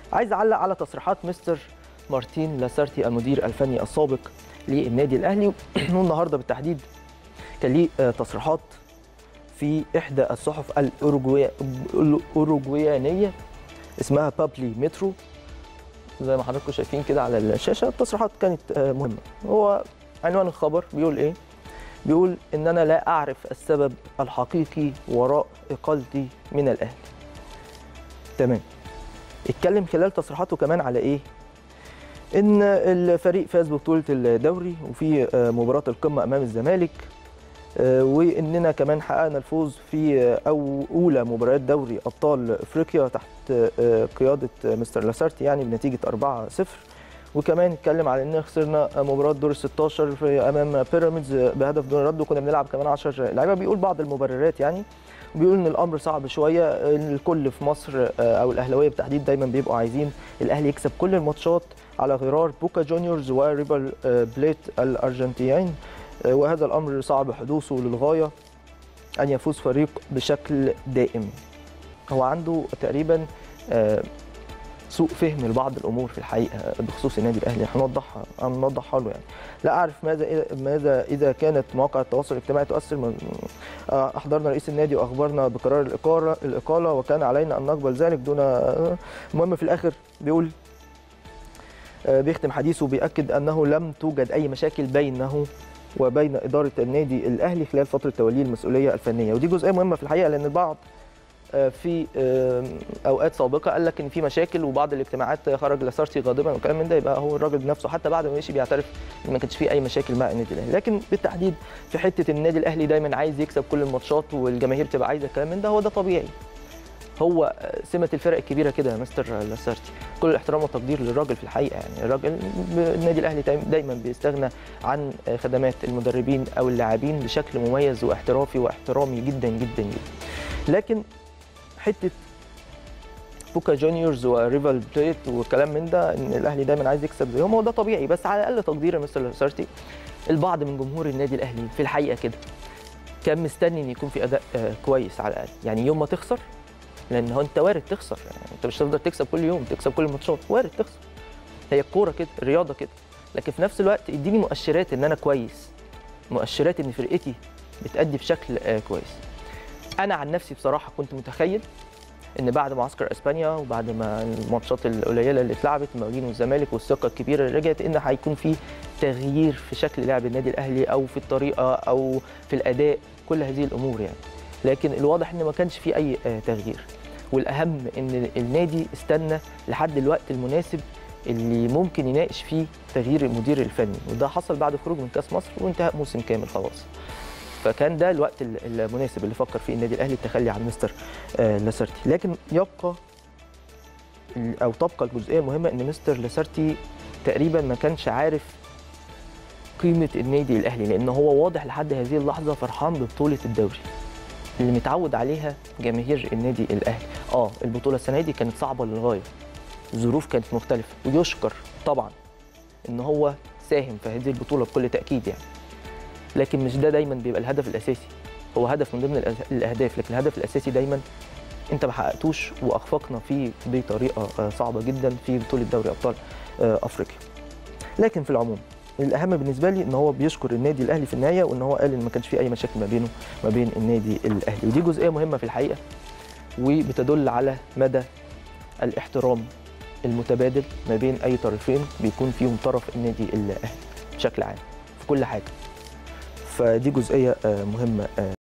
عايز اعلق على تصريحات مستر مارتين لاسارتي المدير الفني السابق للنادي الاهلي والنهارده بالتحديد كان ليه آه، تصريحات في احدى الصحف الأوروجواي- الاوروجويانيه اسمها بابلي مترو زي ما حضراتكم شايفين كده على الشاشه التصريحات كانت آه، مهمه هو عنوان الخبر بيقول ايه بيقول ان انا لا اعرف السبب الحقيقي وراء اقالتي من الاهلي تمام اتكلم خلال تصريحاته كمان على ايه ان الفريق فاز ببطوله الدوري وفي آه، مباراه القمه امام الزمالك آه، واننا كمان حققنا الفوز في آه، او اولى مباريات دوري ابطال افريقيا تحت آه، قياده آه، مستر لاسارتي يعني بنتيجه 4-0 وكمان اتكلم على اننا خسرنا مباراه دور ال 16 في امام بيراميدز بهدف دون رد وكنا بنلعب كمان 10 لعيبه بيقول بعض المبررات يعني بيقول ان الامر صعب شويه الكل في مصر آه، او الاهلاويه بالتحديد دايما بيبقوا عايزين الاهلي يكسب كل الماتشات على غرار بوكا جونيورز وريبال آه، بليت الارجنتينيين آه، وهذا الامر صعب حدوثه للغايه ان يفوز فريق بشكل دائم هو عنده تقريبا آه، سوء فهم لبعض الامور في الحقيقه بخصوص النادي الاهلي هنوضحها هنوضحها له يعني لا اعرف ماذا ماذا اذا كانت مواقع التواصل الاجتماعي تؤثر من آه، احضرنا رئيس النادي واخبرنا بقرار الاقاله الاقاله وكان علينا ان نقبل ذلك دون آه، المهم في الاخر بيقول آه، بيختم حديثه بيأكد انه لم توجد اي مشاكل بينه وبين اداره النادي الاهلي خلال فتره توليه المسؤوليه الفنيه ودي جزئيه مهمه في الحقيقه لان البعض آه، في آه، اوقات سابقه قال لك ان في مشاكل وبعض الاجتماعات خرج لاسارتي غاضبا وكلام من ده يبقى هو الراجل بنفسه حتى بعد ما مشي بيعترف ان ما كانش في اي مشاكل مع النادي الاهلي لكن بالتحديد في حته النادي الاهلي دايما عايز يكسب كل الماتشات والجماهير تبقى عايزه الكلام من ده هو ده طبيعي هو آه، سمه الفرق الكبيره كده يا مستر لاسارتي كل الاحترام والتقدير للراجل في الحقيقه يعني الراجل النادي الاهلي دايما- دايما بيستغنى عن آه، خدمات المدربين او اللاعبين بشكل مميز واحترافي واحترامي جدا جدا جدا لكن حته بوكا جونيورز وريفال بليت وكلام من ده ان الاهلي دايما عايز يكسب زيهم هو ده طبيعي بس على الاقل تقدير يا مستر لاسارتي البعض من جمهور النادي الاهلي في الحقيقه كده كان مستني ان يكون في اداء آه، كويس على الاقل يعني يوم ما تخسر لان هو انت وارد تخسر يعني انت مش هتقدر تكسب كل يوم تكسب كل الماتشات وارد تخسر هي الكوره كده الرياضه كده لكن في نفس الوقت اديني مؤشرات ان انا كويس مؤشرات ان فرقتي بتأدي بشكل آه، كويس انا عن نفسي بصراحه كنت متخيل ان بعد معسكر اسبانيا وبعد ما الماتشات القليله اللي اتلعبت المقاولين والزمالك والثقه الكبيره اللي رجعت ان هيكون في تغيير في شكل لعب النادي الاهلي او في الطريقه او في الاداء كل هذه الامور يعني لكن الواضح ان ما كانش في اي آه، تغيير والاهم ان النادي استنى لحد الوقت المناسب اللي ممكن يناقش فيه تغيير المدير الفني وده حصل بعد الخروج من كاس مصر وانتهاء موسم كامل خلاص فكان ده الوقت ال- المناسب اللي فكر فيه النادي الاهلي التخلي عن مستر آه، لاسارتي لكن يبقى ال- او تبقى الجزئيه المهمه ان مستر لاسارتي تقريبا ما كانش عارف قيمه النادي الاهلي لان هو واضح لحد هذه اللحظه فرحان ببطوله الدوري اللي متعود عليها جماهير النادي الاهلي اه البطوله السنه دي كانت صعبه للغايه الظروف كانت مختلفه ويشكر طبعا ان هو ساهم في هذه البطوله بكل تاكيد يعني لكن مش ده دايما بيبقى الهدف الاساسي هو هدف من ضمن الأه- الاهداف لكن الهدف الاساسي دايما انت ما حققتوش واخفقنا فيه بطريقه آه، صعبه جدا في بطوله دوري ابطال آه، افريقيا لكن في العموم الاهم بالنسبه لي ان هو بيشكر النادي الاهلي في النهايه وان هو قال ان ما كانش في اي مشاكل ما بينه ما بين النادي الاهلي ودي جزئيه مهمه في الحقيقه وبتدل على مدى الاحترام المتبادل ما بين اي طرفين بيكون فيهم طرف النادي الاهلي بشكل عام في كل حاجه فدي جزئيه آه، مهمه آه،